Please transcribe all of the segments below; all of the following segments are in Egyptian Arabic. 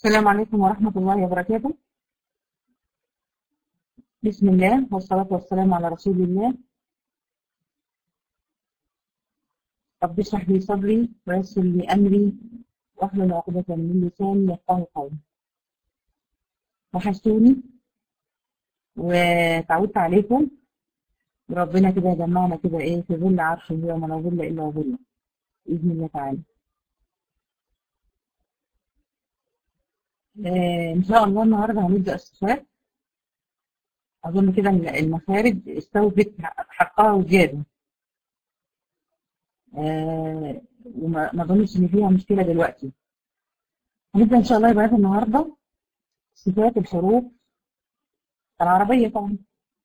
السلام عليكم ورحمة الله وبركاته بسم الله والصلاة والسلام على رسول الله رب اشرح لي صدري ويسر لي أمري واحلل عقدة من لساني يفقهوا قولي وحشتوني وتعودت عليكم وربنا كده يجمعنا كده ايه في ظل عرشه يوم لا ظل الا ظله باذن الله تعالى آه ان شاء الله النهارده هنبدا الصفات اظن كده إن المخارج استوفت حقها وزياده آه وما ما اظنش ان فيها مشكله دلوقتي هنبدا ان شاء الله يا بنات النهارده صفات الحروف العربيه طبعا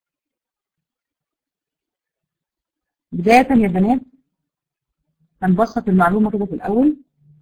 بداية يا بنات هنبسط المعلومة كده في الأول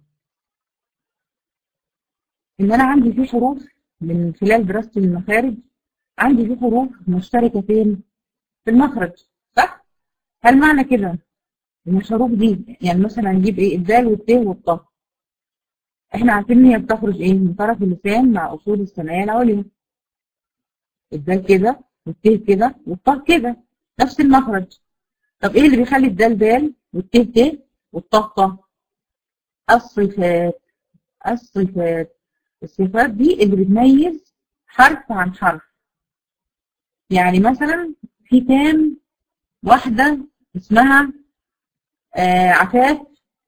إن أنا عندي في حروف من خلال دراستي للمخارج عندي في حروف مشتركة فين؟ في المخرج صح؟ هل معنى كده إن الحروف دي يعني مثلا نجيب إيه الدال والتاء والطاء إحنا عارفين إن هي بتخرج إيه؟ من طرف اللسان مع أصول الثنايا العليا الدال كده والتاء كده والطاء كده نفس المخرج طب ايه اللي بيخلي الدال دال والت ت والطاقة الصفات الصفات الصفات دي اللي بتميز حرف عن حرف يعني مثلا في كام واحدة اسمها آه عفاف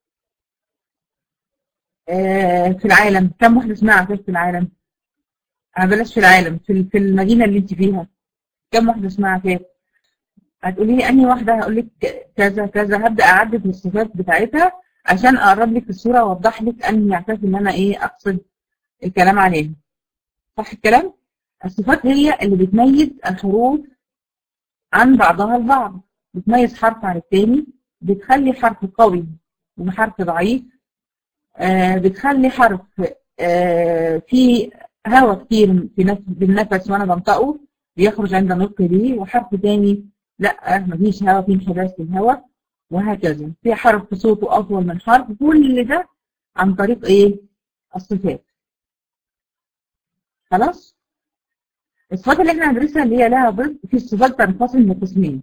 آه في العالم كم واحدة اسمها عفاف في العالم أنا بلاش في العالم في في المدينة اللي انت فيها كم واحدة اسمها عفاف هتقولي لي انهي واحده هقول لك كذا كذا هبدا اعدد الصفات بتاعتها عشان اقرب لك الصوره واوضح لك انهي اعتقد ان انا ايه اقصد الكلام عليها صح الكلام الصفات هي اللي بتميز الحروف عن بعضها البعض بتميز حرف عن التاني بتخلي حرف قوي وحرف ضعيف آه بتخلي حرف آه في هواء كتير في نفس بالنفس وانا بنطقه بيخرج عند نطق ليه وحرف تاني لا مفيش هواء في انحباس في الهواء وهكذا في حرف صوته اطول من حرف كل ده عن طريق ايه الصفات خلاص الصفات اللي احنا هندرسها اللي هي لها ضد في الصفات تنفصل لقسمين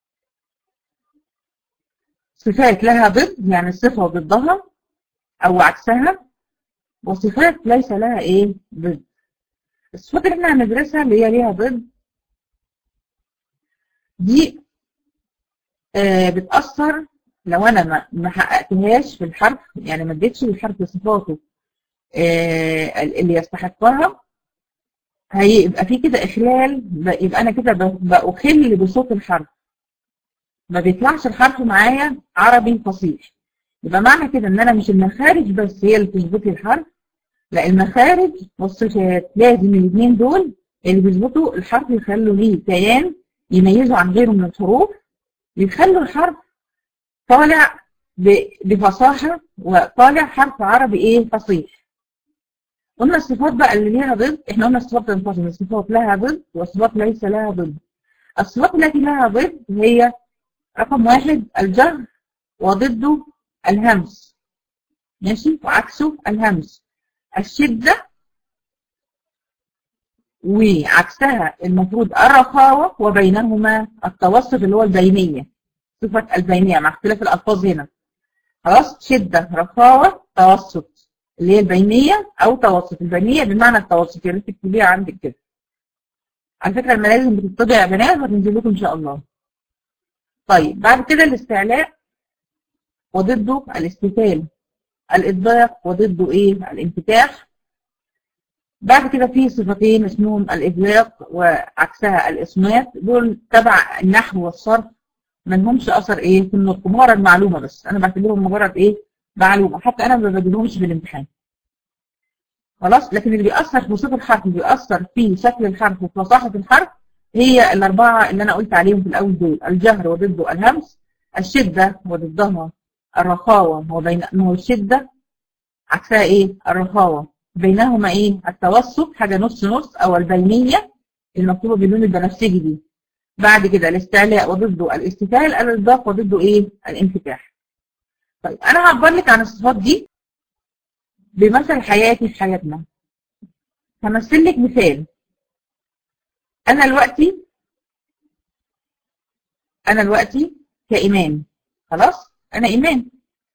صفات لها ضد يعني الصفه ضدها او عكسها وصفات ليس لها ايه ضد الصفات اللي احنا هندرسها اللي هي ليها ضد دي آه بتأثر لو أنا ما, ما حققتهاش في الحرف يعني ما اديتش للحرف صفاته آه اللي يستحقها هيبقى في كده إخلال يبقى أنا كده بأخل بصوت الحرف ما بيطلعش الحرف معايا عربي فصيح يبقى معنى كده إن أنا مش المخارج بس هي اللي تظبط لي الحرف لا المخارج والصفات لازم الاثنين دول اللي بيظبطوا الحرف يخلوا ليه كيان يميزوا عن غيره من الحروف يخلوا الحرف طالع بفصاحة وطالع حرف عربي ايه فصيح قلنا الصفات بقى اللي ليها ضد احنا قلنا الصفات تنفصل الصفات لها ضد والصفات ليس لها ضد الصفات التي لها ضد هي رقم واحد الجر وضده الهمس ماشي وعكسه الهمس الشدة وعكسها المفروض الرخاوة وبينهما التوسط اللي هو البينية صفة البينية مع اختلاف الألفاظ هنا خلاص شدة رخاوة توسط اللي هي البينية أو توسط البينية بمعنى التوسط يعني تكتبيها عندك كده على فكرة الملازم بتطبع يا بنات وهتنزل لكم إن شاء الله طيب بعد كده الاستعلاء وضده الاستفال الإضاءة وضده إيه الانفتاح بعد كده في صفتين اسمهم الإبلاغ وعكسها الإصمات دول تبع النحو والصرف ما لهمش أثر إيه في النطق مجرد معلومة بس أنا بعتبرهم مجرد إيه معلومة حتى أنا ما بديلهمش في الامتحان خلاص لكن اللي بيأثر في صوت الحرف اللي بيأثر في شكل الحرف وفي فصاحة الحرف هي الأربعة اللي أنا قلت عليهم في الأول دول الجهر وضده الهمس الشدة وضدها الرخاوة وبينهما الشدة عكسها إيه الرخاوة بينهما ايه التوسط حاجة نص نص او البينية المكتوبة باللون البنفسجي دي بعد كده الاستعلاء وضده الاستفال الاطباق وضده ايه الانفتاح طيب انا هعبر لك عن الصفات دي بمثل حياتي في حياتنا همثل لك مثال انا دلوقتي انا دلوقتي كإمام خلاص انا إمام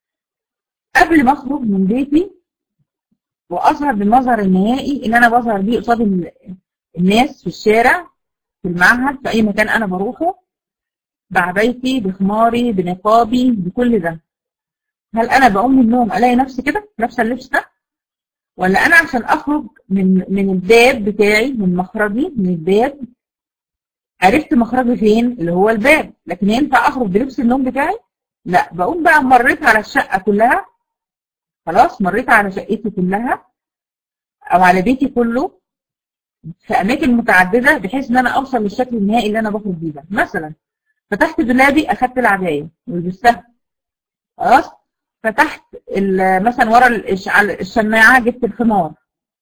قبل ما اخرج من بيتي واظهر بالمظهر النهائي اللي انا بظهر بيه قصاد الناس في الشارع في المعهد في اي مكان انا بروحه بعبايتي بخماري بنقابي بكل ده هل انا بقوم من النوم الاقي نفسي كده لابسه اللبس ده ولا انا عشان اخرج من من الباب بتاعي من مخرجي من الباب عرفت مخرجي فين اللي هو الباب لكن ينفع اخرج بلبس النوم بتاعي لا بقوم بقى مريت على الشقه كلها خلاص مريت على شقتي كلها او على بيتي كله في اماكن متعدده بحيث ان انا اوصل للشكل النهائي اللي انا بخرج بيه ده مثلا فتحت دولابي اخدت العبايه ولبستها خلاص فتحت مثلا ورا الشماعه جبت الخمار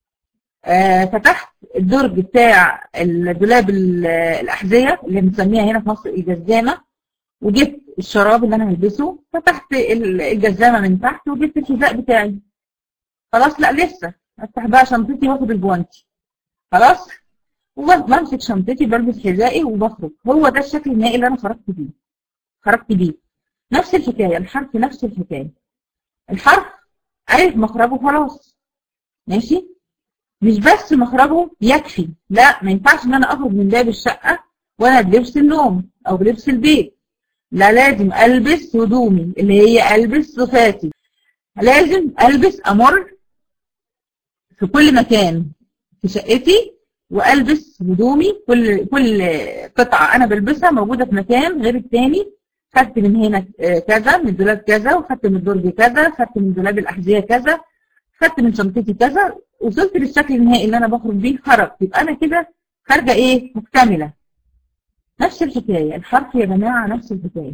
آه فتحت الدرج بتاع الدولاب الاحذيه اللي بنسميها هنا في مصر الجزامه وجبت الشراب اللي انا هلبسه فتحت الجزامه من تحت وجبت الحذاء بتاعي خلاص لا لسه افتح بقى شنطتي واخد الجوانتي خلاص وبمسك شنطتي بلبس حذائي وبخرج هو ده الشكل النهائي اللي انا خرجت بيه خرجت بيه نفس الحكايه الحرف نفس الحكايه الحرف عرف مخرجه خلاص ماشي مش بس مخرجه يكفي لا ما ينفعش ان انا اخرج من باب الشقه وانا بلبس النوم او بلبس البيت لا لازم البس هدومي اللي هي البس صفاتي لازم البس امر في كل مكان في شقتي والبس هدومي كل كل قطعه انا بلبسها موجوده في مكان غير الثاني خدت من هنا كذا من الدولاب كذا وخدت من الدرج كذا خدت من دولاب الاحذيه كذا خدت من شنطتي كذا وصلت للشكل النهائي اللي انا بخرج بيه خرجت يبقى انا كده خارجه ايه مكتمله نفس الحكايه الحرف يا جماعه نفس الحكايه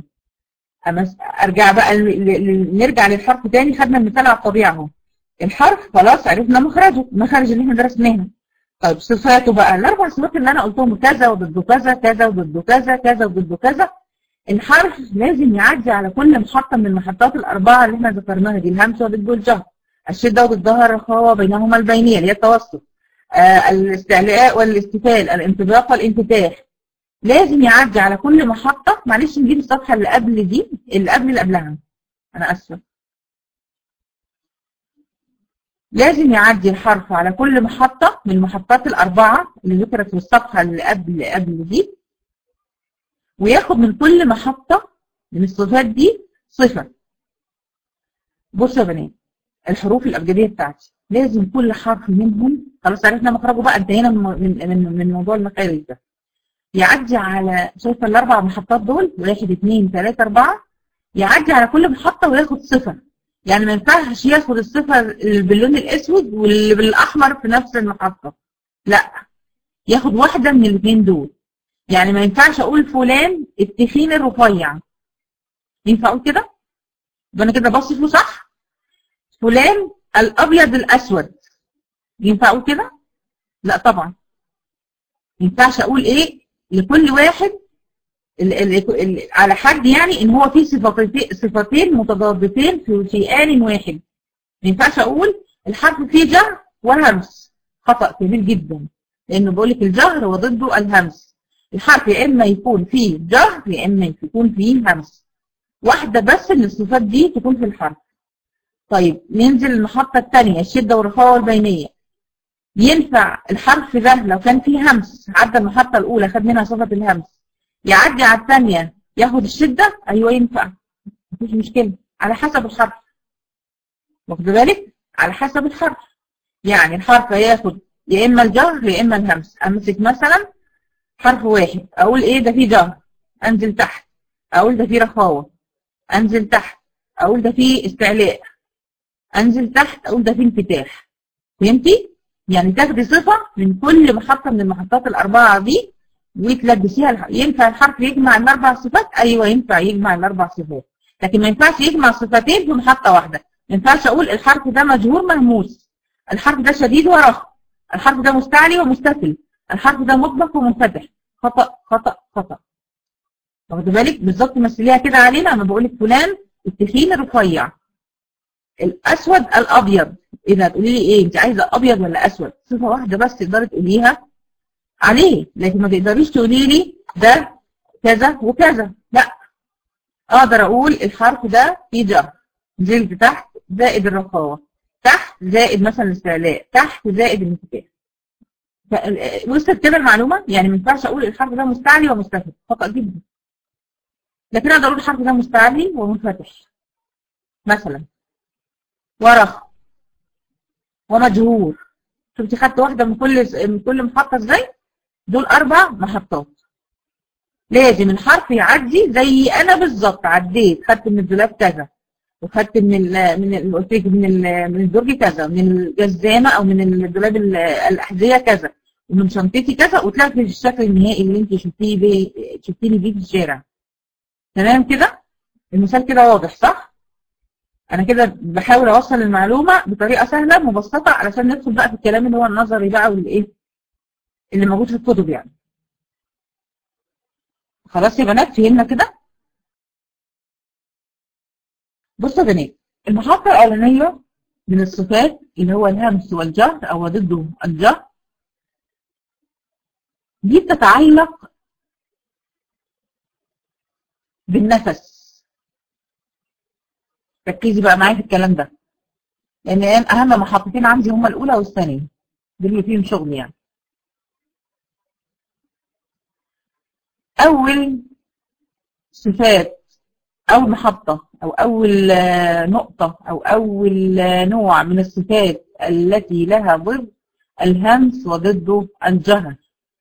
ارجع بقى نرجع للحرف تاني خدنا المثال على الطبيعه اهو الحرف خلاص عرفنا مخرجه المخارج اللي احنا درسناها طيب صفاته بقى الاربع صفات اللي انا قلتهم كذا وضده كذا كذا وضده كذا كذا وضده كذا الحرف لازم يعدي على كل محطه من المحطات الاربعه اللي احنا ذكرناها دي الهمس وضده الجهر الشده وضدها الرخاوه بينهما البينيه اللي هي التوسط آه الاستعلاء والاستفال الانطباق والانفتاح لازم يعدي على كل محطه معلش نجيب الصفحه اللي قبل دي اللي قبل اللي قبلها انا اسفه لازم يعدي الحرف على كل محطة من المحطات الأربعة اللي ذكرت في الصفحة اللي قبل قبل دي وياخد من كل محطة من الصفات دي صفة بصوا يا بنات الحروف الأبجدية بتاعتي لازم كل حرف منهم خلاص عرفنا مخرجه بقى انتهينا من من من موضوع المخارج ده يعدي على شايفة الأربع محطات دول واحد اثنين ثلاثة أربعة يعدي على كل محطة وياخد صفة يعني ما ينفعش ياخد الصفة اللي باللون الأسود واللي بالأحمر في نفس المحطة لا ياخد واحدة من الاثنين دول يعني ما ينفعش أقول فلان التخين الرفيع ينفع أقول كده؟ يبقى أنا كده بصفه صح؟ فلان الأبيض الأسود ينفع أقول كده؟ لا طبعا ما ينفعش أقول إيه لكل واحد ال ال ال على حد يعني ان هو في صفتين صفتين متضادتين في في آن واحد ما ينفعش اقول الحرف فيه جهر وهمس خطأ كبير جدا لانه بقول لك الجهر وضده الهمس الحرف يا اما يكون فيه جهر يا اما يكون فيه همس واحده بس من الصفات دي تكون في الحرف طيب ننزل المحطه الثانيه الشده والرخاوه والبينيه ينفع الحرف ده لو كان فيه همس عدى المحطه الاولى خد منها صفه الهمس يعدي على الثانية ياخد الشدة أيوة ينفع مفيش مشكلة على حسب الحرف واخد بالك على حسب الحرف يعني الحرف هياخد يا إما الجهر يا إما الهمس أمسك مثلا حرف واحد أقول إيه ده فيه جهر أنزل تحت أقول ده فيه رخاوة أنزل تحت أقول ده فيه استعلاء أنزل تحت أقول ده فيه انفتاح فهمتي؟ يعني تاخدي صفة من كل محطة من المحطات الأربعة دي وتلبسيها ينفع الحرف يجمع الاربع صفات ايوه ينفع يجمع الاربع صفات لكن ما ينفعش يجمع صفتين في محطه واحده ما ينفعش اقول الحرف ده مجهور مهموس الحرف ده شديد ورخ الحرف ده مستعلي ومستفل الحرف ده مطبق ومنفتح خطا خطا خطا واخد بالك بالظبط مثليها كده علينا انا بقول لك فلان التخين الرفيع الاسود الابيض اذا تقولي لي ايه انت عايزه ابيض ولا اسود صفه واحده بس تقدري تقوليها عليه لكن ما تقدريش تقولي لي ده كذا وكذا لا اقدر اقول الحرف ده فيه جر جلد تحت زائد الرخاوه تحت زائد مثلا الاستعلاء تحت زائد الانفتاح وصلت كده المعلومه يعني ما ينفعش اقول الحرف ده مستعلي ومستفد خطا جدا لكن اقدر اقول الحرف ده مستعلي ومنفتح مثلا ورخ ومجهور شفتي خدت واحده من كل من كل محطه ازاي دول اربع محطات لازم الحرف يعدي زي انا بالظبط عديت خدت من الدولاب كذا وخدت من ال من ال قلت لك من ال من الدرج كذا من الجزامه او من الدولاب الاحذيه كذا ومن شنطتي كذا وطلعت في الشكل النهائي اللي انت شفتيه بيه شفتيني بيه في الشارع تمام كده المثال كده واضح صح انا كده بحاول اوصل المعلومه بطريقه سهله مبسطه علشان ندخل بقى في الكلام اللي هو النظري بقى والايه اللي موجود في الكتب يعني خلاص يا بنات فهمنا كده بصوا يا بنات المحطه الاولانيه من الصفات اللي هو الهمس والجهر او ضده الجهر دي بتتعلق بالنفس ركزي بقى معايا في الكلام ده لان اهم محطتين عندي هما الاولى والثانيه دول اللي فيهم شغل يعني اول صفات اول محطه او اول نقطه او اول نوع من الصفات التي لها ضد الهمس وضده الجهر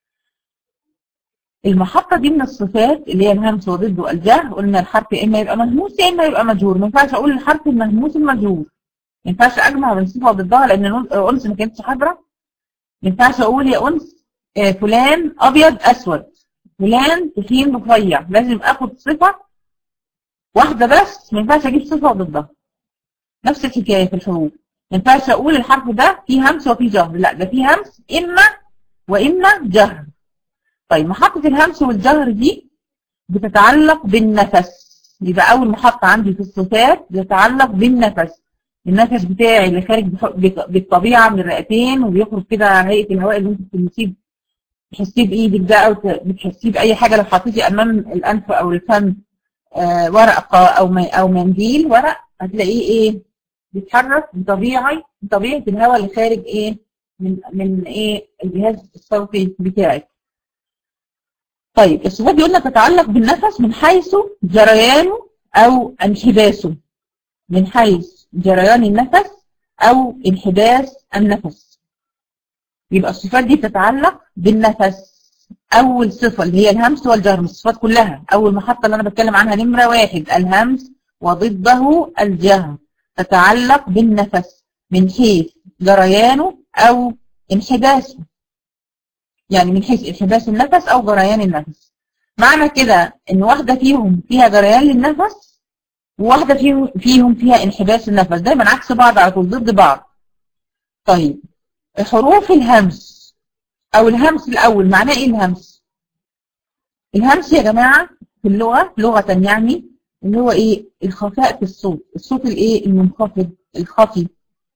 المحطة دي من الصفات اللي هي الهمس وضده الجهر قلنا الحرف يا إما يبقى مهموس يا إما يبقى مجهور ما ينفعش أقول الحرف المهموس المجهور ما ينفعش أجمع بين صفة وضدها لأن الأنس ما كانتش حاضرة ما ينفعش أقول يا أنس فلان أبيض أسود فلان تخين رفيع لازم آخد صفة واحدة بس ما ينفعش أجيب صفة وضدها نفس الحكاية في الحروف ما ينفعش أقول الحرف ده فيه همس وفيه جهر لا ده فيه همس إما وإما جهر طيب محطة الهمس والجهر دي بتتعلق بالنفس يبقى أول محطة عندي في الصفات بتتعلق بالنفس النفس بتاعي اللي خارج بالطبيعة من الرئتين وبيخرج كده هيئة الهواء اللي انت بتلمسيه بتحسيه بإيدك ده أو بتحسيه بأي حاجة لو حطيتي أمام الأنف أو الفم آه ورق أو أو منديل ورق هتلاقيه إيه بيتحرك بطبيعي بطبيعة الهواء اللي خارج إيه من من إيه الجهاز الصوتي بتاعك طيب الصفات دي قلنا تتعلق بالنفس من حيث جريانه أو انحباسه من حيث جريان النفس أو انحباس النفس يبقى الصفات دي تتعلق بالنفس أول صفة اللي هي الهمس والجهر من الصفات كلها أول محطة اللي أنا بتكلم عنها نمرة واحد الهمس وضده الجهر تتعلق بالنفس من حيث جريانه أو انحباسه يعني من حيث انحباس النفس او جريان النفس معنى كده ان واحدة فيهم فيها جريان للنفس وواحدة فيهم فيهم فيها انحباس النفس دايما عكس بعض على طول ضد بعض طيب حروف الهمس او الهمس الاول معناه ايه الهمس الهمس يا جماعة في اللغة لغة يعني اللي هو ايه الخفاء في الصوت الصوت الايه المنخفض الخفي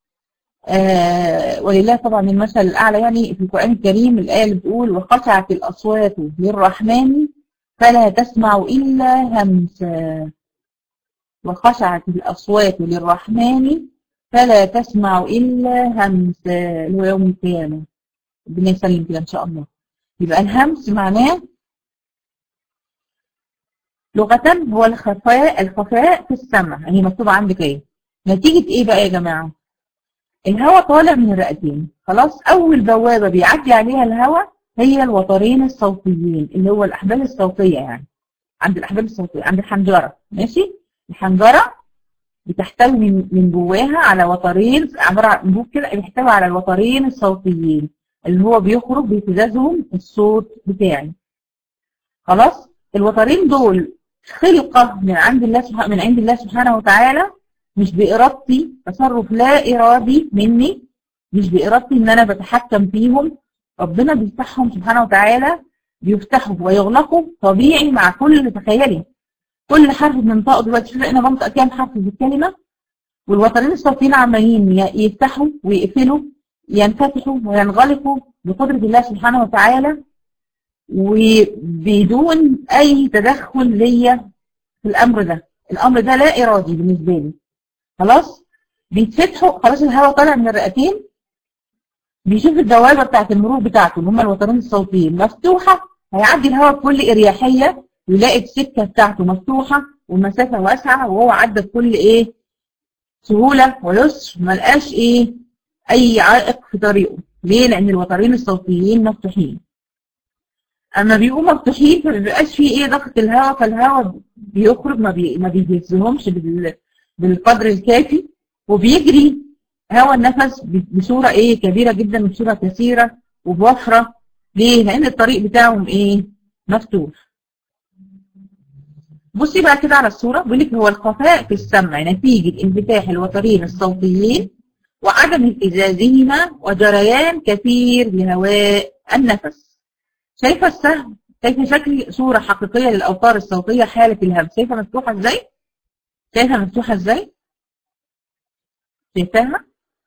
آه ولله طبعا المثل الأعلى يعني في القرآن الكريم الآية اللي بتقول وخشعت الأصوات للرحمن فلا تسمع إلا همسا وخشعت الأصوات للرحمن فلا تسمع إلا همسا اللي هو يوم القيامة ربنا يسلم كده إن شاء الله يبقى الهمس معناه لغة هو الخفاء الخفاء في السمع هي مكتوبة عندك ايه نتيجة ايه بقى يا جماعة الهواء طالع من الرئتين خلاص اول بوابة بيعدي عليها الهواء هي الوترين الصوتيين اللي هو الاحبال الصوتية يعني عند الاحبال الصوتية عند الحنجرة ماشي الحنجرة بتحتوي من من جواها على وترين عبارة عن انبوب كده بيحتوي على الوترين الصوتيين اللي هو بيخرج باهتزازهم الصوت بتاعي خلاص الوترين دول خلقة من عند الله سبحانه من عند الله سبحانه وتعالى مش بإرادتي تصرف لا إرادي مني مش بإرادتي إن أنا بتحكم فيهم ربنا بيفتحهم سبحانه وتعالى بيفتحوا ويغلقوا طبيعي مع كل تخيلي كل حرف بننطقه دلوقتي شوف انا بنطق كام حرف في الكلمة والوترين الصوتيين عمالين يفتحوا ويقفلوا ينفتحوا وينغلقوا بقدرة الله سبحانه وتعالى وبدون أي تدخل ليا في الأمر ده الأمر ده لا إرادي بالنسبة لي خلاص بيتفتحوا خلاص الهواء طالع من الرئتين بيشوف الدوائر بتاعت المرور بتاعته اللي هم الوترين الصوتيين مفتوحة هيعدي الهواء بكل إريحية ويلاقي السكة بتاعته مفتوحة والمسافة واسعة وهو عدى بكل إيه سهولة ويسر ما لقاش إيه أي عائق في طريقه ليه؟ لأن الوترين الصوتيين مفتوحين اما بيبقوا مفتوحين فما بيبقاش فيه ايه ضغط الهواء فالهواء بيخرج ما, بي... ما بيهزهمش بال... بالقدر الكافي وبيجري هواء النفس بصوره ايه كبيره جدا وبصوره كثيره وبوفره ليه؟ لان الطريق بتاعهم ايه؟ مفتوح. بصي بقى كده على الصوره بيقول لك هو الخفاء في السمع نتيجه انفتاح الوترين الصوتيين وعدم اهتزازهما وجريان كثير لهواء النفس. شايفة السهم شايفة شكل صورة حقيقية للأوتار الصوتية حالة الهم شايفة مفتوحة ازاي شايفة مفتوحة ازاي شايفاها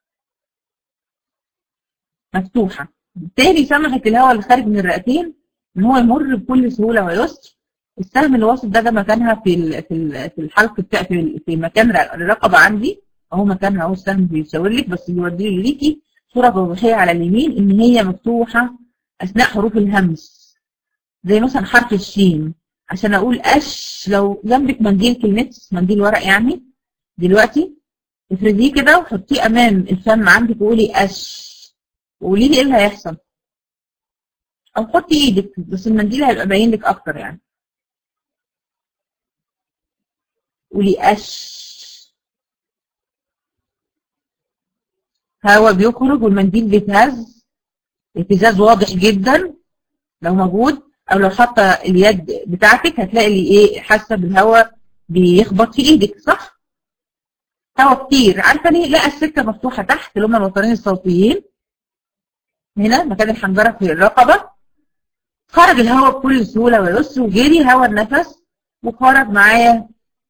مفتوحة بالتالي سمحت الهواء اللي خارج من الرئتين ان هو يمر بكل سهولة ويسر السهم اللي واصل ده ده مكانها في ال في ال في الحلق بتاع في, في مكان الرقبة عندي اهو مكانها اهو السهم بيشاور لك بس بيودي ليكي صورة توضيحية على اليمين ان هي مفتوحة أثناء حروف الهمس زي مثلا حرف الشين عشان أقول أش لو جنبك منديل كلمتس منديل ورق يعني دلوقتي افرديه كده وحطيه أمام الفم عندك وقولي أش وقولي لي إيه اللي هيحصل أو حطي إيدك بس المنديل هيبقى باين لك أكتر يعني قولي أش هوا بيخرج والمنديل بيتهز اهتزاز واضح جدا لو موجود او لو حاطه اليد بتاعتك هتلاقي اللي ايه حاسه بالهواء بيخبط في ايدك صح هواء كتير عارفه ليه لقى السكه مفتوحه تحت اللي هم الوترين الصوتيين هنا مكان الحنجره في الرقبه خرج الهواء بكل سهوله ويسر وجري هواء النفس وخرج معايا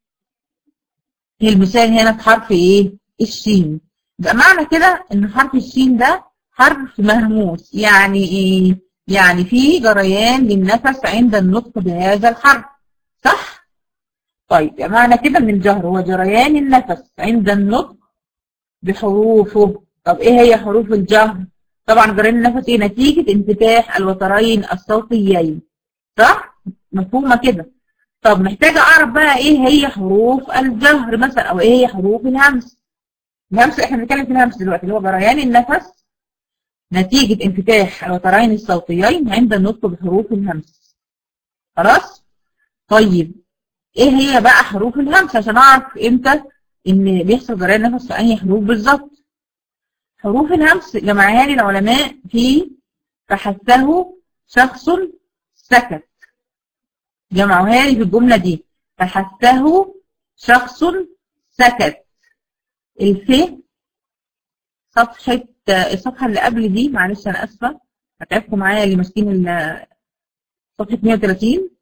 المثال هنا في حرف ايه الشين يبقى معنى كده ان حرف الشين ده حرف مهموس يعني ايه يعني في جريان للنفس عند النطق بهذا الحرف صح طيب يعني معنى كده من الجهر هو جريان النفس عند النطق بحروفه طب ايه هي حروف الجهر طبعا جريان النفس ايه نتيجة انفتاح الوترين الصوتيين صح مفهومة كده طب محتاجة اعرف بقى ايه هي حروف الجهر مثلا او ايه هي حروف الهمس الهمس احنا بنتكلم في الهمس دلوقتي اللي هو جريان النفس نتيجة انفتاح الوترين الصوتيين عند النطق بحروف الهمس خلاص طيب ايه هي بقى حروف الهمس عشان اعرف امتى ان بيحصل جريان نفس في انهي حروف بالظبط حروف الهمس جمعها لي العلماء في فحثه شخص سكت جمعوها لي في الجملة دي فحثه شخص سكت الف صفحة الصفحة اللي قبل دي معلش أنا آسفة هتعبكم معايا اللي ماسكين صفحة 130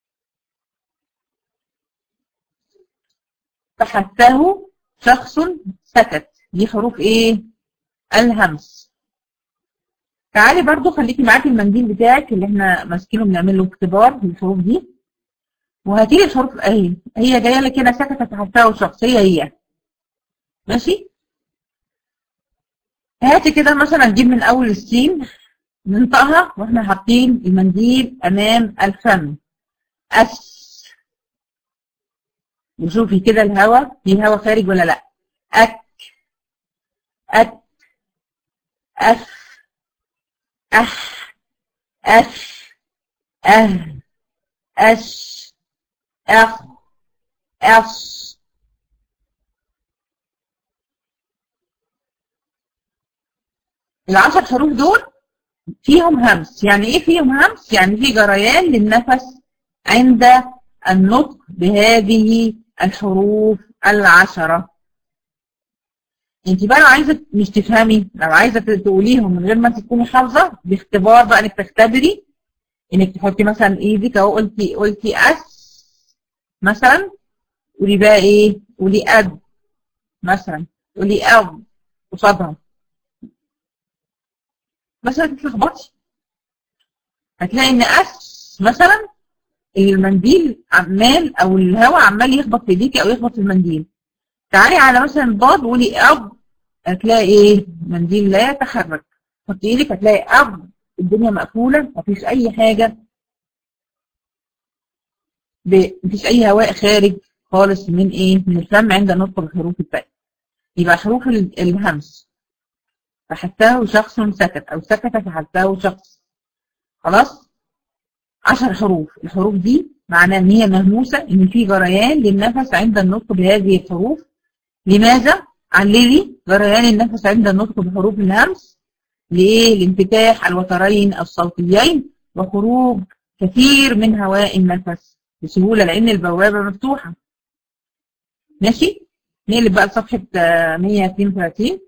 فحثه شخص سكت دي حروف ايه؟ الهمس تعالي برضو خليكي معاكي المنديل بتاعك اللي احنا ماسكينه بنعمل له اختبار للحروف دي وهاتي لي الحروف اهي هي جايه لك هنا سكتت حثه شخصيه هي ماشي؟ هاتي كده مثلا نجيب من اول السين ننطقها واحنا حاطين المنديل امام الفم اس وشوفي كده الهواء في هواء خارج ولا لا اك ات اف اح اف اه اش اخ اص العشر حروف دول فيهم همس يعني ايه فيهم همس يعني في جريان للنفس عند النطق بهذه الحروف العشرة انت بقى لو عايزه مش تفهمي لو عايزه تقوليهم من غير ما انت تكوني حافظه باختبار بقى انك تختبري انك تحطي مثلا ايدك اهو قلتي قلتي اس مثلا قولي بقى ايه قولي اد مثلا تقولي أو قصادها بس هتتلخبطي هتلاقي ان اس مثلا المنديل عمال او الهواء عمال يخبط في ايديكي او يخبط في المنديل تعالي على مثلا ضاد وقولي اب هتلاقي ايه منديل لا يتحرك حطي ايدك هتلاقي اب الدنيا مقفوله مفيش اي حاجه ب... مفيش اي هواء خارج خالص من ايه من الفم عند نطق الحروف الباقيه يبقى حروف الهمس فحتاه شخص سكت او سكت فحتاه شخص خلاص عشر حروف الحروف دي معناها ان هي مهموسه ان في جريان للنفس عند النطق بهذه الحروف لماذا عللي جريان النفس عند النطق بحروف الهمس لإيه؟ لانفتاح الوترين الصوتيين وخروج كثير من هواء النفس بسهولة لأن البوابة مفتوحة ماشي؟ نقلب بقى لصفحة 132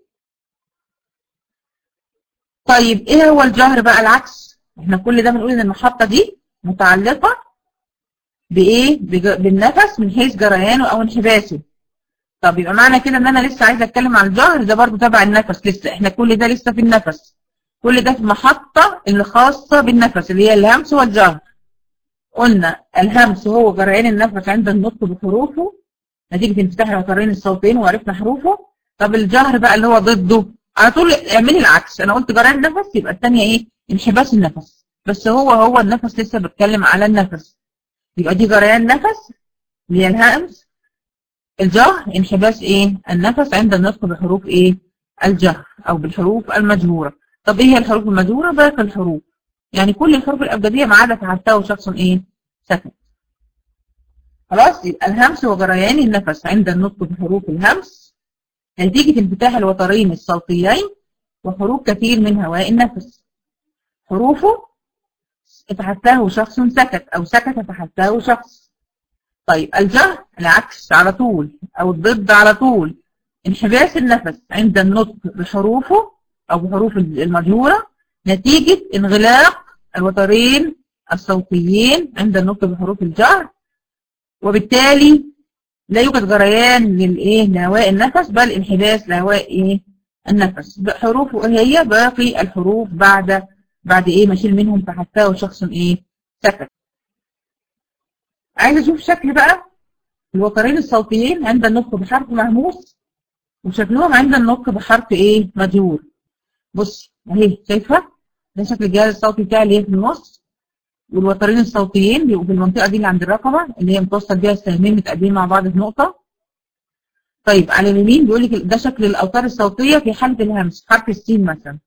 طيب ايه هو الجهر بقى العكس؟ احنا كل ده بنقول ان المحطة دي متعلقة بايه؟ بالنفس من حيث جريانه او انحباسه طب يبقى معنى كده ان انا لسه عايزه اتكلم عن الجهر ده برضو تبع النفس لسه احنا كل ده لسه في النفس كل ده في المحطه اللي خاصه بالنفس اللي هي الهمس والجهر قلنا الهمس هو جريان النفس عند النطق بحروفه نتيجه انفتاح الوترين الصوتين وعرفنا حروفه طب الجهر بقى اللي هو ضده على طول اعملي العكس انا قلت جريان النفس يبقى الثانيه ايه انحباس النفس بس هو هو النفس لسه بتكلم على النفس يبقى دي جريان نفس اللي هي الهمس الجهر انحباس ايه النفس عند النطق بحروف ايه الجهر او بالحروف المجهوره طب ايه هي الحروف المجهوره باقي الحروف يعني كل الحروف الابجديه ما عدا تعتاه شخص ايه سكت خلاص يبقى الهمس هو جريان النفس عند النطق بحروف الهمس نتيجه انفتاح الوترين الصوتيين وحروف كثير من هواء النفس حروفه اتحتاه شخص سكت او سكت اتحتاه شخص طيب الجهر العكس على طول او الضد على طول انحباس النفس عند النطق بحروفه او بحروف المجهورة نتيجة انغلاق الوترين الصوتيين عند النطق بحروف الجهر وبالتالي لا يوجد جريان للايه لهواء النفس بل انحباس لهواء ايه النفس حروفه هي باقي الحروف بعد بعد ايه ما اشيل منهم فحتى شخص ايه سكت عايز اشوف شكل بقى الوترين الصوتيين عند النطق بحرف مهموس وشكلهم عند النطق بحرف ايه مجهور بص اهي شايفه ده شكل الجهاز الصوتي بتاعي اللي هي في النص والوترين الصوتيين بيبقوا في المنطقه دي اللي عند الرقبه اللي هي متوصل بيها السهمين متقابلين مع بعض في نقطه طيب على اليمين بيقول لك ده شكل الاوتار الصوتيه في حاله الهمس حرف السين مثلا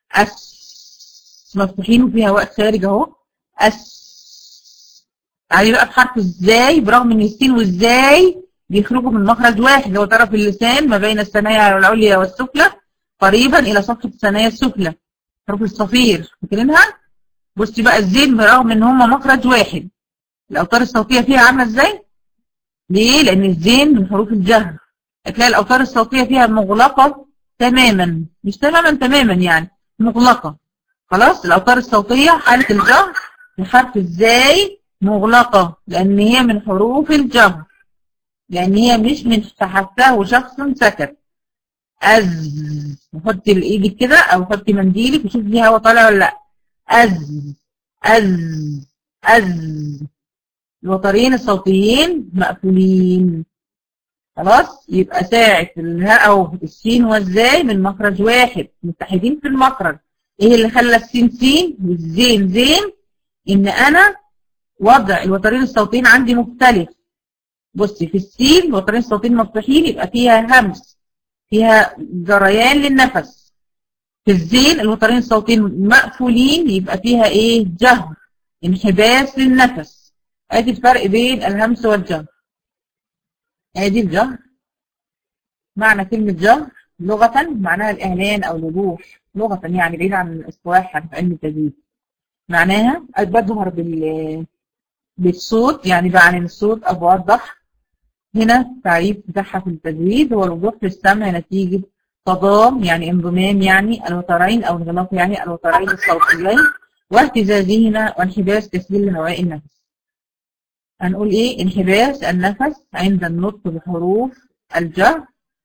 اس مفتوحين وفيها هواء خارج اهو اس تعالي بقى بحرف ازاي برغم ان السين والزاي بيخرجوا من مخرج واحد اللي هو طرف اللسان ما بين الثنايا العليا والسفلى قريبا الى صفحه الثنايا السفلى حروف الصفير فاكرينها بصي بقى الزين برغم ان هما مخرج واحد الاوتار الصوتيه فيها عامله ازاي ليه لان الزين من حروف الجهر هتلاقي الاوتار الصوتيه فيها مغلقه تماما مش تماما تماما يعني مغلقه خلاص الاوتار الصوتيه حاله الجهر بحرف الزاي مغلقة لأن هي من حروف الجهر لأن هي مش من تحته شخص سكت أز حطي بإيدك كده أو حطي منديلك وشوفي فيها هوا طالع ولا لأ أز أز أز الوترين الصوتيين مقفولين خلاص يبقى ساعة الهاء أو السين والزاي من مخرج واحد متحدين في المخرج ايه اللي خلى السين سين والزين زين ان انا وضع الوترين الصوتيين عندي مختلف بصي في السين الوترين الصوتيين مفتوحين يبقى فيها همس فيها جريان للنفس في الزين الوترين الصوتيين مقفولين يبقى فيها ايه جهر انحباس للنفس ادي الفرق بين الهمس والجهر ادي الجهر معنى كلمة جهر لغة معناها الإعلان أو الوضوح لغة يعني بعيد عن الاصطلاح في علم التجويد معناها بظهر بال بالصوت يعني بعلن الصوت أو بوضح هنا تعريف بتاعها في التجويد هو الوضوح في السمع نتيجة تضام يعني انضمام يعني الوترين أو انغلاق يعني الوترين الصوتيين واهتزازهما وانحباس تسجيل هواء النفس هنقول ايه انحباس النفس عند النطق بحروف الجهر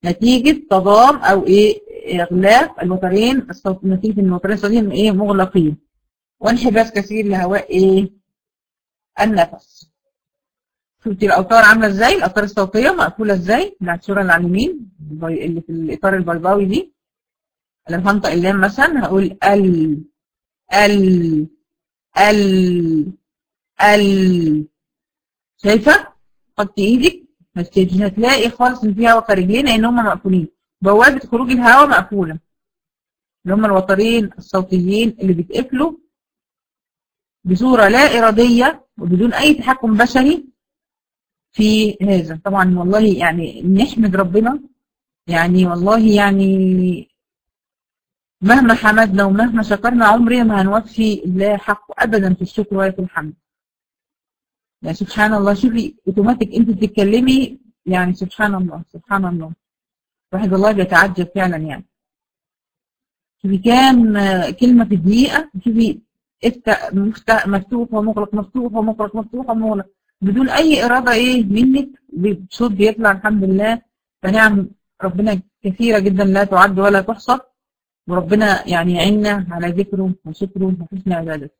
نتيجة تضام أو إيه إغلاق الوترين الصوت نتيجة إن الوترين الصوتيين إيه مغلقين وانحباس كثير لهواء إيه النفس شفتي الأوتار عاملة إزاي الأوتار الصوتية مقفولة إزاي مع الصورة اللي على اليمين اللي في الإطار البيضاوي دي لما هنطق اللام مثلا هقول ال ال ال ال شايفة؟ حطي ايدك مش هتلاقي خالص ان في هواء خارجين لان هم مقفولين بوابة خروج الهواء مقفولة اللي هم الوترين الصوتيين اللي بيتقفلوا بصورة لا إرادية وبدون أي تحكم بشري في هذا طبعا والله يعني نحمد ربنا يعني والله يعني مهما حمدنا ومهما شكرنا عمرنا ما هنوفي الله حقه أبدا في الشكر ولا في الحمد يعني سبحان الله شوفي اوتوماتيك انت بتتكلمي يعني سبحان الله سبحان الله الواحد والله بيتعجب فعلا يعني شوفي كام كلمة في دقيقة شوفي مفتوح ومغلق مفتوح ومغلق مفتوح ومغلق بدون أي إرادة إيه منك بصوت بيطلع الحمد لله فنعم ربنا كثيرة جدا لا تعد ولا تحصى وربنا يعني يعيننا على ذكره وشكره وحسن عبادته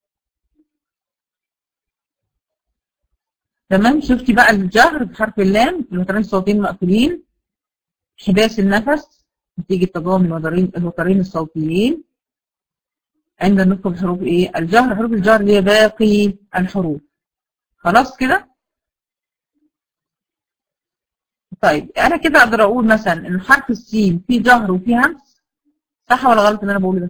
تمام شفتي بقى الجهر بحرف اللام الوترين الصوتيين مقفولين حباس النفس نتيجة تضامن الوترين الوترين الصوتيين عند النطق بحروف ايه الجهر حروف الجهر اللي هي باقي الحروف خلاص كده طيب انا كده اقدر اقول مثلا ان حرف السين فيه جهر وفيه همس صح ولا غلط اللي انا بقوله ده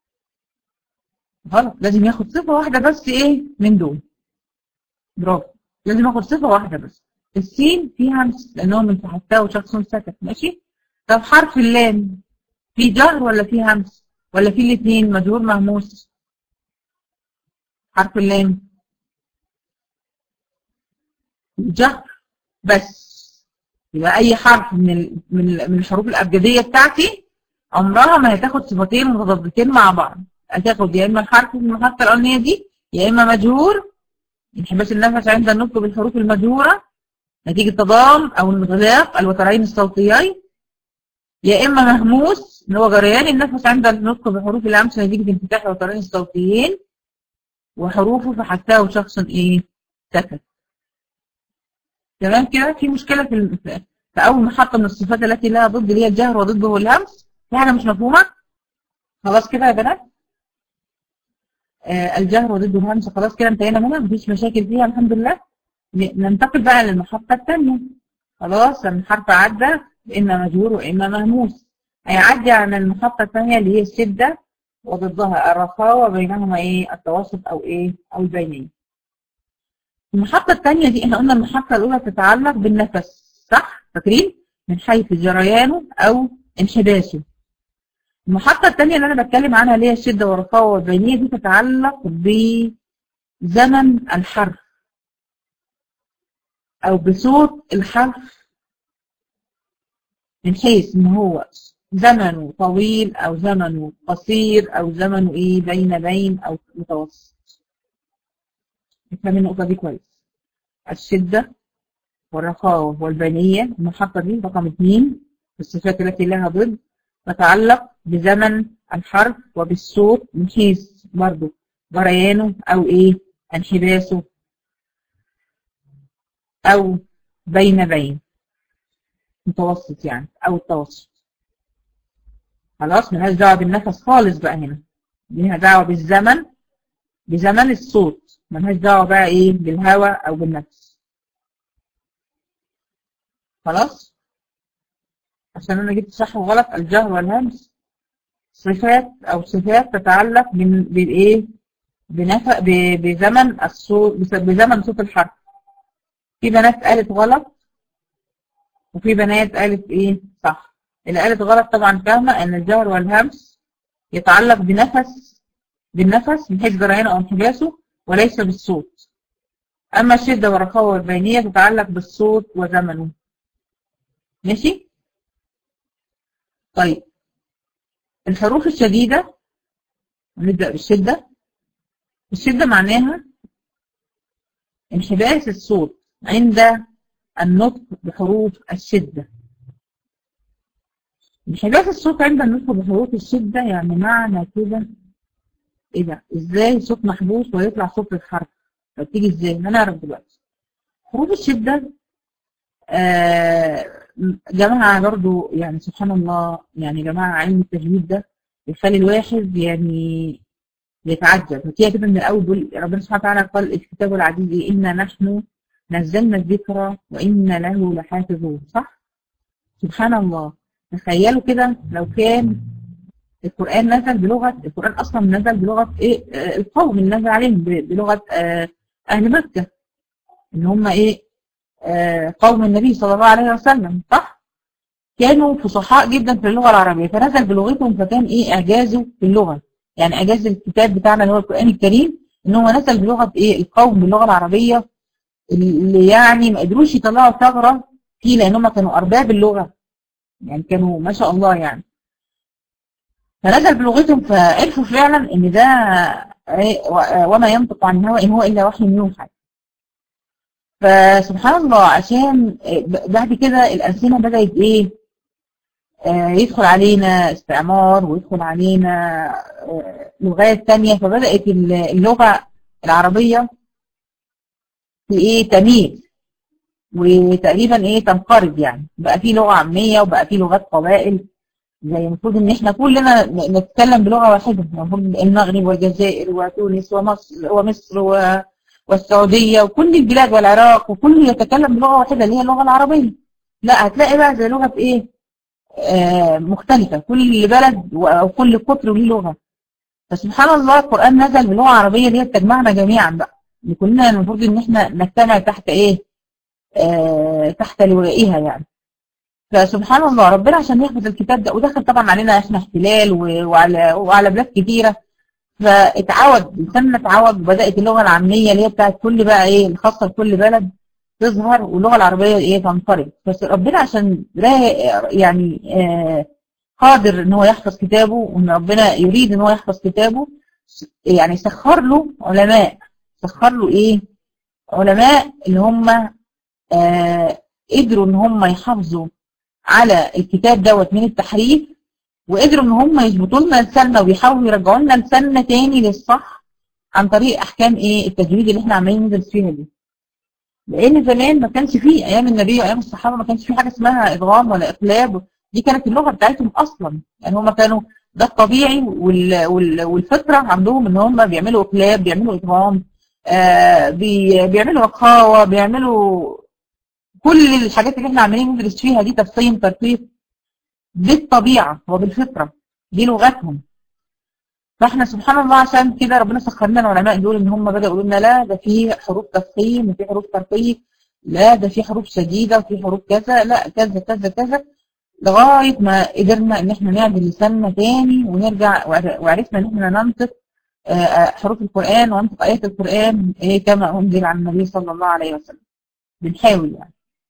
غلط لازم ياخد صفه واحده بس ايه من دول برافو لازم اخد صفه واحده بس السين فيه همس لانه من تحتها وشخص سكت ماشي طب حرف اللام فيه جهر ولا فيه همس ولا فيه الاثنين مجهور مهموس حرف اللام جهر بس يبقى اي حرف من ال من ال من الحروف الابجديه بتاعتي عمرها ما هتاخد صفتين متضادتين مع بعض هتاخد يا اما الحرف في المحطه الاولانيه دي يا اما مجهور انحباس النفس عند النطق بالحروف المجهوره نتيجه تضام او انغلاق الوترين الصوتيين يا اما مهموس اللي هو جريان النفس عند النطق بحروف الامس نتيجه انفتاح الوترين الصوتيين وحروفه فحتاه شخص ايه سكت تمام كده في مشكله في في اول محطه من الصفات التي لها ضد اللي هي الجهر وضده الهمس في حاجه مش مفهومه خلاص كده يا بنات آه الجهر وضده الهمس خلاص كده انتهينا منها مفيش مشاكل فيها الحمد لله ننتقل بقى للمحطه الثانيه خلاص الحرف عدى اما مجهور واما مهموس هيعدي عن المحطه الثانيه اللي هي الشده وضدها الرخاوه بينهما ايه التوسط او ايه او البينيه المحطة الثانية دي احنا قلنا المحطة الأولى تتعلق بالنفس صح؟ فاكرين؟ من حيث جريانه أو انحباسه. المحطة الثانية اللي أنا بتكلم عنها اللي هي الشدة والرخاوة والبينية دي تتعلق بزمن الحرف أو بصوت الحرف من حيث إن هو زمنه طويل أو زمنه قصير أو زمنه إيه بين بين أو متوسط. افهم النقطة دي كويس الشدة والرخاوة والبنية المحطة دي رقم اثنين الصفات التي لها ضد تتعلق بزمن الحرف وبالصوت من حيث برضه جريانه أو إيه انحباسه أو بين بين متوسط يعني أو التوسط خلاص ملهاش دعوة بالنفس خالص بقى هنا ليها دعوة بالزمن بزمن الصوت ملهاش دعوة بقى ايه بالهواء او بالنفس خلاص عشان انا جبت صح وغلط الجهر والهمس صفات او صفات تتعلق بالايه بنفق بزمن الصوت بزمن صوت الحرف في بنات قالت غلط وفي بنات قالت ايه صح اللي قالت غلط طبعا فاهمه ان الجهر والهمس يتعلق بنفس بالنفس من حيث جريانه او انحباسه وليس بالصوت أما الشدة والرخاوة والبينية تتعلق بالصوت وزمنه ماشي طيب الحروف الشديدة نبدأ بالشدة الشدة معناها انحباس الصوت عند النطق بحروف الشدة انحداث الصوت عند النطق بحروف الشدة يعني معنى كده ايه ده ازاي صوت محبوس ويطلع صوت الحرف بتيجي ازاي هنعرف دلوقتي حروف الشدة آه جماعة برضو يعني سبحان الله يعني جماعة علم التجويد ده يخلي الواحد يعني يتعجب هتلاقي كده من الاول بيقول ربنا سبحانه وتعالى قال الكتاب العزيز إيه؟ انا نحن نزلنا الذكر وإنا له لحافظون صح؟ سبحان الله تخيلوا كده لو كان القرآن نزل بلغة القرآن أصلا نزل بلغة إيه آه، القوم اللي نزل عليهم ب- بلغة آه، أهل مكة إن هم إيه آه، قوم النبي صلى الله عليه وسلم صح؟ كانوا فصحاء جدا في اللغة العربية فنزل بلغتهم فكان إيه إعجازه في اللغة يعني إعجاز الكتاب بتاعنا اللي هو القرآن الكريم إن هو نزل بلغة إيه القوم باللغة العربية اللي يعني ما قدروش يطلعوا ثغرة فيه لأن هم كانوا أرباب اللغة يعني كانوا ما شاء الله يعني فنزل بلغتهم فعرفوا فعلا ان ده إيه، و- وما ينطق عن الهوى ان هو الا وحي يوحى فسبحان الله عشان ب- بعد كده الألسنة بدأت ايه آه، يدخل علينا استعمار ويدخل علينا آه، لغات تانية فبدأت ال- اللغة العربية في ايه تميل وتقريبا ايه تنقرض يعني بقى في لغة عامية وبقى في لغات قبائل زي المفروض ان احنا كلنا ن- نتكلم بلغة واحدة المفروض المغرب والجزائر وتونس ومصر ومصر و- والسعودية وكل البلاد والعراق وكل يتكلم بلغة واحدة اللي هي اللغة العربية لا هتلاقي بقى زي لغة ايه آه مختلفة كل بلد و- او كل قطر له لغة فسبحان الله القرآن نزل بلغة عربية اللي هي تجمعنا جميعا بقى اللي كلنا المفروض ان احنا نجتمع تحت ايه آه تحت لوائها يعني فسبحان الله ربنا عشان يحفظ الكتاب ده ودخل طبعا علينا احنا احتلال و- وعلى وعلى بلاد كتيره فاتعود لساننا اتعود وبدات اللغه العاميه اللي هي بتاعت كل بقى ايه الخاصه بكل بلد تظهر واللغه العربيه ايه تنقرض بس ربنا عشان را- يعني آه قادر ان هو يحفظ كتابه وان ربنا يريد ان هو يحفظ كتابه يعني سخر له علماء سخر له ايه علماء اللي هم آه قدروا ان هم يحافظوا على الكتاب دوت من التحريف وقدروا ان هم يظبطوا لنا لساننا ويحاولوا يرجعوا لنا لساننا تاني للصح عن طريق احكام ايه التجويد اللي احنا عمالين ندرس فيها دي لان زمان ما كانش فيه ايام النبي وايام الصحابه ما كانش فيه حاجه اسمها ادغام ولا اقلاب دي كانت اللغه بتاعتهم اصلا يعني هم كانوا ده الطبيعي وال... وال... والفطره عندهم ان هم بيعملوا اقلاب بيعملوا ادغام آه بي... بيعملوا رخاوه بيعملوا كل الحاجات اللي احنا عمالين ندرس فيها دي تفصيل ترتيب بالطبيعة وبالفطرة دي لغتهم فاحنا سبحان الله عشان كده ربنا سخر لنا العلماء دول ان هم بدأوا يقولوا لنا لا ده في حروف تفخيم وفي حروف ترقيق لا ده في حروف شديدة وفي حروف كذا لا كذا كذا كذا لغاية ما قدرنا ان احنا نعدل لساننا تاني ونرجع وعر- وعرفنا ان احنا ننطق آه، آه، حروف القرآن وننطق آيات القرآن إيه كما أنزل عن النبي صلى الله عليه وسلم بنحاول يعني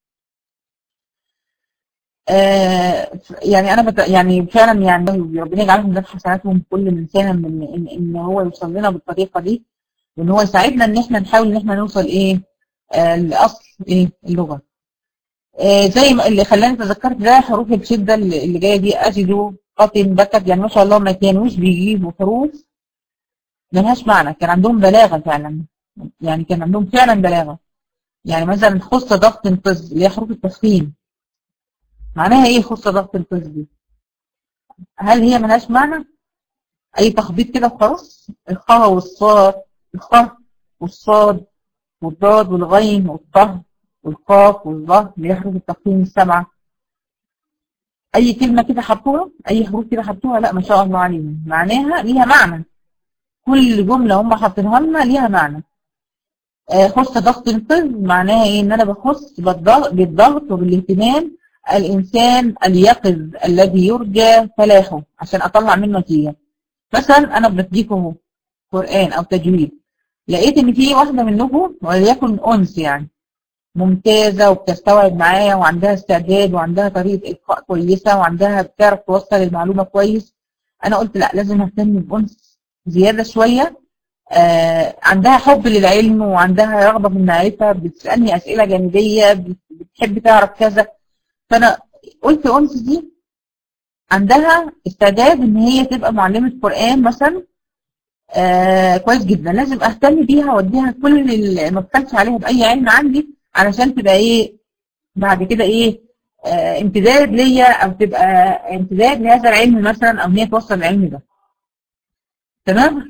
آه، يعني انا بت... يعني فعلا يعني ربنا يجعلهم من حسناتهم كل انسان من ان, إن هو يوصل لنا بالطريقه دي وان هو يساعدنا ان احنا نحاول ان احنا نوصل ايه آه لاصل ايه اللغه آه زي ما اللي خلاني تذكرت ده حروف الشده اللي اللي جايه دي اجدوا قطن بكت يعني ما شاء الله ما كانوش بيجيبوا حروف ملهاش معنى كان عندهم بلاغه فعلا يعني كان عندهم فعلا بلاغه يعني مثلا خص ضغط انقذ اللي هي حروف التفخيم معناها ايه خص ضغط القز دي هل هي ملهاش معنى اي تخبيط كده وخلاص الخاء والصاد الخاء والصاد والضاد والغين والطه والقاف والظه اللي هي حروف التقويم السبعه اي كلمه كده حطوها اي حروف كده حطوها لا ما شاء الله عليهم معناها ليها معنى كل جمله هم حاطينها لنا ليها معنى آه، خص ضغط القز معناها ايه ان انا بخص بالضغط بالضغط وبالاهتمام الإنسان اليقظ الذي يرجى فلاحه عشان أطلع منه نتيجة مثلا أنا بديكم قرآن أو تجويد لقيت إن في واحدة منكم وليكن أنس يعني ممتازة وبتستوعب معايا وعندها استعداد وعندها طريقة إلقاء كويسة وعندها بتعرف توصل المعلومة كويس أنا قلت لا لازم أهتم بأنس زيادة شوية آه عندها حب للعلم وعندها رغبة في المعرفة بتسألني أسئلة جانبية بتحب تعرف كذا فانا قلت انس دي عندها استعداد ان هي تبقى معلمة قرآن مثلا آه كويس جدا لازم اهتم بيها واديها كل اللي ما بتكلش عليها باي علم عندي علشان تبقى ايه بعد كده ايه آه امتداد ليا او تبقى امتداد لهذا العلم مثلا او ان هي توصل العلم ده تمام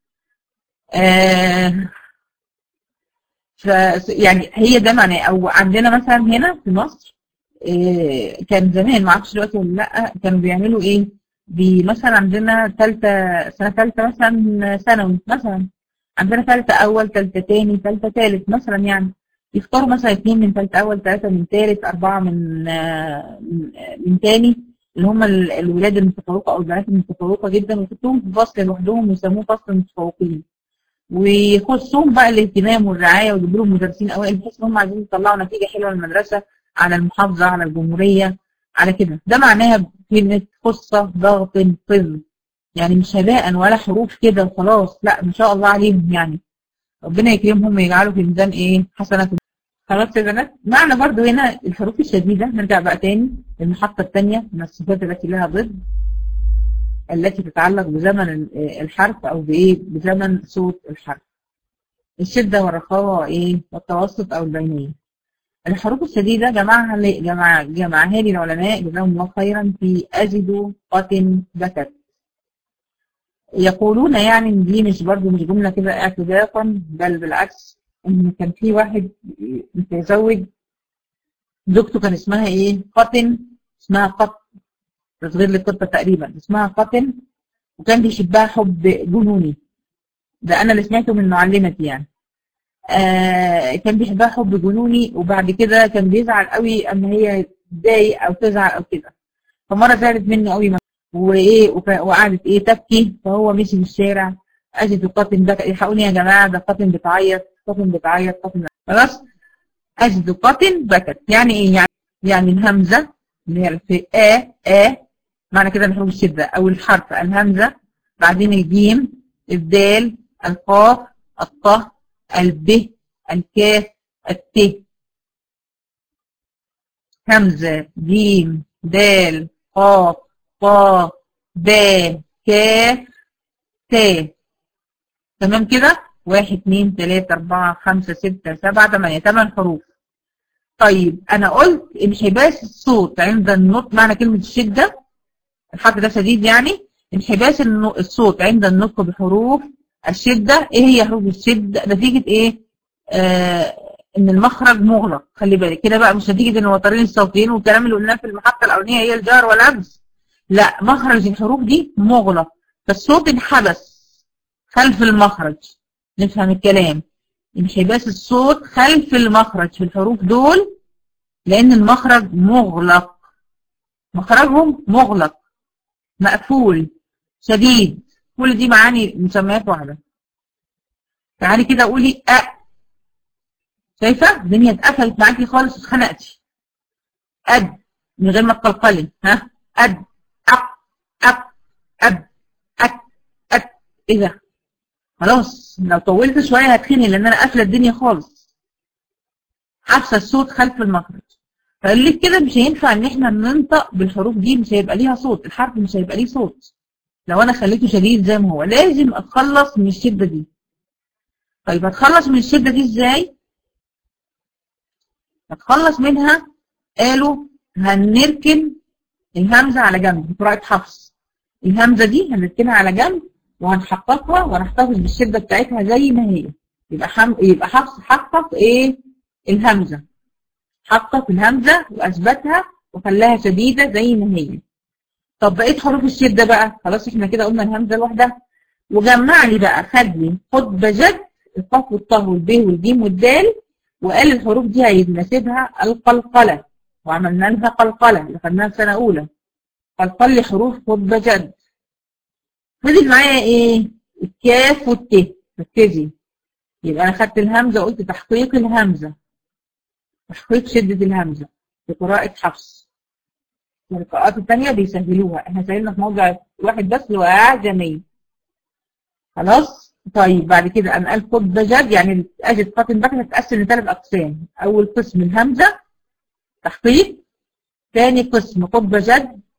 آه ف يعني هي ده معناه او عندنا مثلا هنا في مصر آه كان زمان ما اعرفش دلوقتي ولا لا كانوا بيعملوا ايه بي مثلا عندنا ثالثه سنه ثالثه مثلا ثانوي مثلا عندنا ثالثه اول ثالثه ثاني ثالثه ثالث مثلا يعني يختاروا مثلا اثنين من ثالثه اول ثلاثه من ثالث اربعه من آه من ثاني اللي هم الولاد المتفوقه او البنات المتفوقه جدا ويحطوهم في فصل لوحدهم ويسموه فصل المتفوقين ويخصهم بقى الاهتمام والرعايه ويجيبوا لهم مدرسين اوائل بحيث ان هم عايزين يطلعوا نتيجه حلوه للمدرسه على المحافظه على الجمهوريه على كده ده معناها كلمه خصه ضغط طز يعني مش هباء ولا حروف كده وخلاص لا ما شاء الله عليهم يعني ربنا يكرمهم ويجعلوا في ميزان ايه حسناتهم خلاص يا بنات معنى برضو هنا الحروف الشديدة نرجع بقى تاني للمحطة الثانية من الصفات التي لها ضد التي تتعلق بزمن الحرف او بايه بزمن صوت الحرف الشدة والرخاوة ايه والتوسط او البينية الحروف الشديدة جمعها جمع جمعها لي العلماء جزاهم الله خيرا في أجد قتن بكت يقولون يعني ان دي مش برضه مش جملة كده اعتذاقا بل بالعكس ان كان في واحد متزوج زوجته كان اسمها ايه قطن اسمها قط تصغير للقطة تقريبا اسمها قطن وكان بيحبها حب جنوني ده انا اللي سمعته من معلمتي يعني آه كان بيحبها حب جنوني وبعد كده كان بيزعل قوي اما هي تضايق او تزعل او كده فمره زعلت منه قوي وايه وقعدت ايه تبكي فهو مشي في الشارع اجد قاتل بكى الحقوني يا جماعه ده قاتل بتعيط قاتل بتعيط قاتل خلاص اجد قاتل بكت يعني ايه يعني يعني الهمزه اللي هي في ا ا معنى كده الحروف الشده او الحرف الهمزه بعدين الجيم الدال القاف الطه الب الكاف الت همزه جيم دال قاف طا با كاف ت تمام كده واحد اتنين تلاتة اربعة خمسة ستة سبعة تمانية تمن حروف طيب انا قلت انحباس الصوت عند النطق معنى كلمة الشدة الحرف ده شديد يعني انحباس الصوت عند النطق بحروف الشدة ايه هي حروف الشدة نتيجة ايه آه ان المخرج مغلق خلي بالك كده بقى مش نتيجة ان الوترين الصوتيين والكلام اللي قلناه في المحطة الاولانية هي الجار والهمز لا مخرج الحروف دي مغلق فالصوت انحبس خلف المخرج نفهم الكلام انحباس الصوت خلف المخرج في الحروف دول لان المخرج مغلق مخرجهم مغلق مقفول شديد كل دي معاني مسميات واحدة تعالي كده قولي أ شايفة الدنيا اتقفلت معاكي خالص اتخنقتي أد من غير ما تقلقلي ها أد أق أق أب أك أك إيه ده خلاص لو طولت شوية هتخني لأن أنا قافلة الدنيا خالص حابسة الصوت خلف المخرج فقال لك كده مش هينفع ان احنا ننطق بالحروف دي مش هيبقى ليها صوت الحرف مش هيبقى ليه صوت لو انا خليته شديد زي ما هو لازم اتخلص من الشدة دي طيب هتخلص من الشدة دي ازاي هتخلص منها قالوا هنركن الهمزة على جنب في قراءة حفص الهمزة دي هنركنها على جنب وهنحققها ونحتفظ بالشدة بتاعتها زي ما هي يبقى حم... يبقى حفص حقق ايه الهمزة حقق الهمزة واثبتها وخلاها شديدة زي ما هي طب بقيت حروف الشدة بقى خلاص احنا كده قلنا الهمزة لوحدها وجمع لي بقى خد لي خد بجد القاف والطه والب والجيم والدال وقال الحروف دي هيناسبها القلقلة وعملنا لها قلقلة اللي خدناها في سنة أولى قلقل لي حروف خد بجد فضل معايا ايه الكاف والت ركزي يبقى انا خدت الهمزة وقلت تحقيق الهمزة تحقيق شدة الهمزة في قراءة حفص والقراءات الثانية بيسهلوها احنا سهلنا في موضع واحد بس اللي هو أعجمي خلاص طيب بعد كده انا قال خد بجد يعني اجد قاتل بكرة تتقسم لثلاث اقسام اول قسم الهمزة تحقيق ثاني قسم خد بجد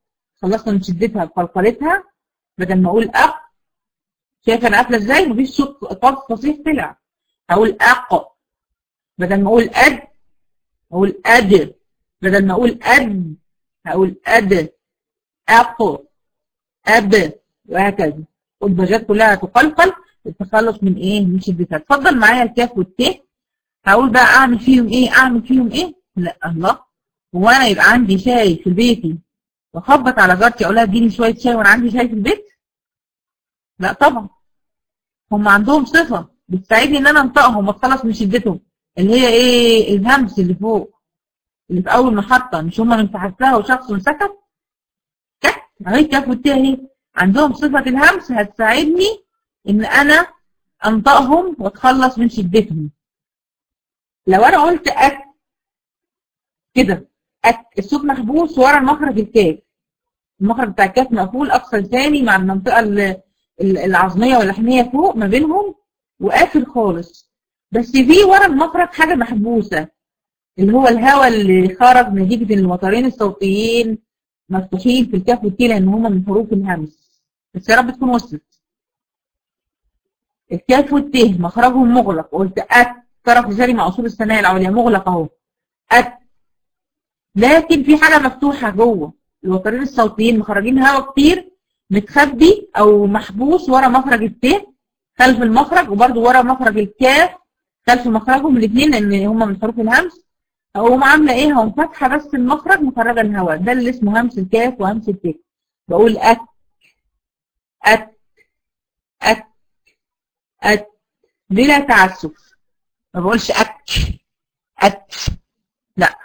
خلصنا من شدتها بقلقلتها بدل ما اقول اق شايفه انا قافله ازاي مفيش صوت صوت فصيح طلع هقول اق بدل ما اقول اد اقول اد بدل ما اقول اد هقول اد اق اب وهكذا والباجات كلها تقلقل التخلص من ايه من شدتها اتفضل معايا الكاف والت هقول بقى اعمل فيهم ايه اعمل فيهم ايه لا الله هو انا يبقى عندي شاي في بيتي واخبط على جارتي اقول لها اديني شويه شاي وانا عندي شاي في البيت لا طبعا هم عندهم صفه بتساعدني ان انا انطقهم واتخلص من شدتهم اللي هي ايه الهمس اللي فوق اللي في اول محطه مش هم من تحتها وشخص سكت كت اهي كاف والت اهي عندهم صفه الهمس هتساعدني ان انا انطقهم واتخلص من شدتهم لو انا قلت أك كده أك الصوت محبوس ورا المخرج الكاف المخرج بتاع الكاف مقفول اقصى لساني مع المنطقه العظميه واللحميه فوق ما بينهم وقافل خالص بس في ورا المخرج حاجه محبوسه اللي هو الهواء اللي خرج نتيجه ان الوترين الصوتيين مفتوحين في الكاف والتي لان هما من حروف الهمس بس يا رب تكون وصلت الكاف والت مخرجهم مغلق قلت أت طرف لساني مع اصول الثنايا العليا مغلق اهو أت لكن في حاجه مفتوحه جوه الوترين الصوتيين مخرجين هواء كتير متخبي او محبوس ورا مخرج الت خلف المخرج وبرده ورا مخرج الكاف خلف مخرجهم الاثنين لان هم من حروف الهمس اقوم عامله ايه هقوم فاتحه بس المخرج مخرجه الهواء ده اللي اسمه همس الكاف وهمس الت بقول أت أت أت أت بلا تعسف ما بقولش أك أت لا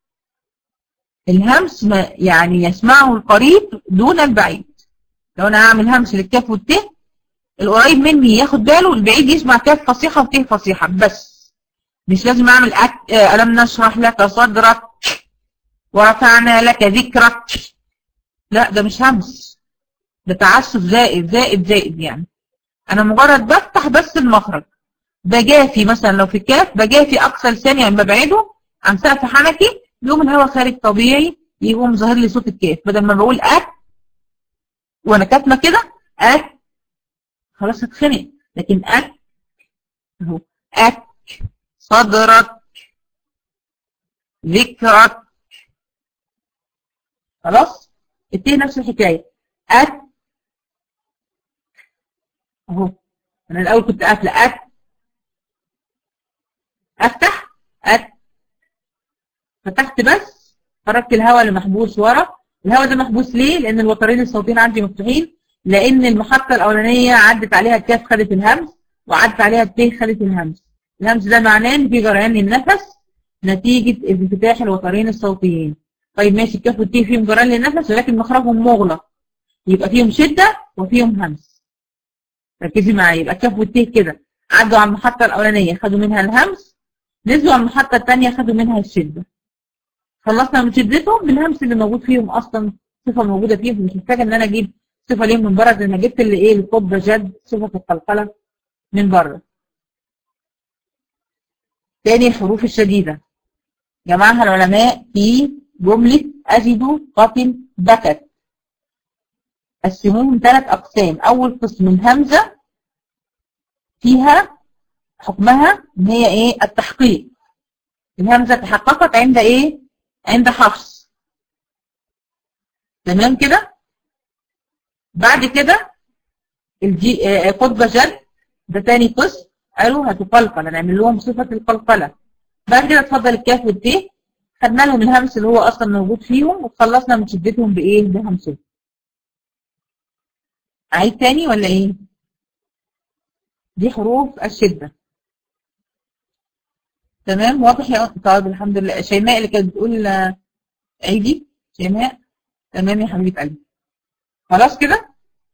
الهمس ما يعني يسمعه القريب دون البعيد لو انا هعمل همس للكاف والت القريب مني ياخد باله البعيد يسمع كاف فصيحه وت فصيحه بس مش لازم اعمل أك... الم نشرح لك صدرك ورفعنا لك ذكرك لا ده مش همس ده تعسف زائد زائد زائد يعني انا مجرد بفتح بس المخرج بجافي مثلا لو في الكاف بجافي اقصى لساني يعني ببعده عن سقف حنكي يقوم الهواء خارج طبيعي يقوم ظاهر لي صوت الكاف بدل ما بقول أك وانا كاتمه كده أك خلاص هتخنق لكن أك اهو أك صدرك ذكرك خلاص التيه نفس الحكايه أك اهو انا الاول كنت قافله أك افتح أك فتحت بس خرجت الهواء اللي محبوس ورا الهواء ده محبوس ليه لان الوترين الصوتيين عندي مفتوحين لان المحطه الاولانيه عدت عليها الكاف خدت الهمس وعدت عليها الت خدت الهمس الهمس ده معناه ان في جريان للنفس نتيجه انفتاح الوترين الصوتيين طيب ماشي الكاف والت فيهم جريان للنفس ولكن مخرجهم مغلق يبقى فيهم شده وفيهم همس ركزي معايا يبقى الكاف والت كده عدوا على المحطه الاولانيه خدوا منها الهمس نزلوا على المحطه الثانيه خدوا منها الشده خلصنا من شدتهم بالهمس اللي موجود فيهم اصلا صفه موجوده فيهم مش محتاجه ان انا اجيب صفه ليهم من بره زي ما جبت اللي ايه القبه جد صفه القلقله من بره تاني الحروف الشديده جمعها العلماء في جمله اجد قاتل بكت قسموهم ثلاث اقسام اول قسم الهمزه فيها حكمها ان هي ايه التحقيق الهمزه تحققت عند ايه عند حفص تمام كده بعد كده الجي قطبة جد ده تاني قسم قالوا هتقلقل هنعمل لهم صفة القلقلة بعد كده اتفضل الكاف والت خدنا لهم الهمس اللي هو اصلا موجود فيهم وخلصنا من شدتهم بايه بهمسهم عيد تاني ولا ايه دي حروف الشدة تمام واضح يا طيب الحمد لله شيماء اللي كانت بتقول عيدي شيماء تمام يا حبيبه قلبي خلاص كده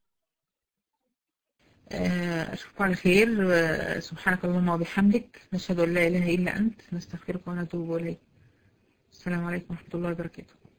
اشوفكم على خير سبحانك اللهم وبحمدك نشهد ان لا اله الا انت نستغفرك ونتوب اليك السلام عليكم ورحمه الله وبركاته